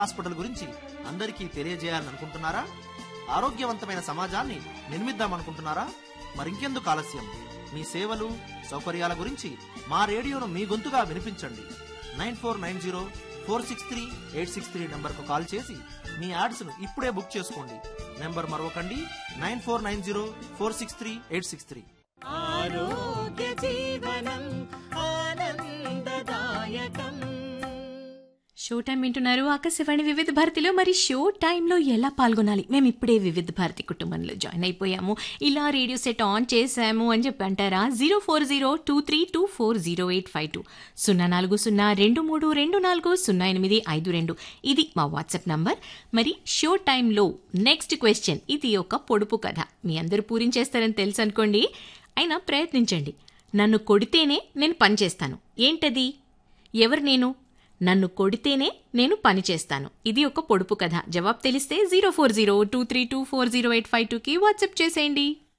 hospital గురించి అందరికీ తెలియజేయాలని అనుకుంటున్నారా ఆరోగ్యవంతమైన సమాజాన్ని నిర్మిద్దామనుకుంటున్నారా మరింకెందుకు ఆలస్యం మీ సేవలు సౌకర్యాల గురించి మా రేడియోను మీ గొంతుగా వినిపించండి nine four nine zero four six three eight six three నెంబర్కు కాల్ చేసి మీ యాడ్స్ను ఇప్పుడే బుక్ చేసుకోండి నెంబర్ మరొకండి nine four nine zero four six three eight six three ఆరోగ్య జీవనం ఆనందదాయకం షో టైం వింటున్నారు ఆకాశవాణి వివిధ భారతిలో మరి షో టైంలో ఎలా పాల్గొనాలి మేము ఇప్పుడే వివిధ భారతి కుటుంబంలో జాయిన్ అయిపోయాము ఇలా రేడియో సెట్ ఆన్ చేశాము అని చెప్పి అంటారా zero four zero two three two four zero eight five two సున్నా నాలుగు సున్నా రెండు మూడు రెండు నాలుగు సున్నా ఎనిమిది ఐదు రెండు ఇది మా వాట్సాప్ నంబర్ మరి షో టైంలో నెక్స్ట్ క్వశ్చన్ ఇది ఒక పొడుపు కథ మీ అందరూ పూరించేస్తారని తెలుసు అనుకోండి అయినా ప్రయత్నించండి నన్ను కొడితేనే నేను పని చేస్తాను ఏంటది ఎవరు నేను నన్ను కొడితేనే నేను పని చేస్తాను ఇది ఒక పొడుపు కథ జవాబు తెలిస్తే zero four zero two three two four zero eight five టూకి వాట్సాప్ చేసేయండి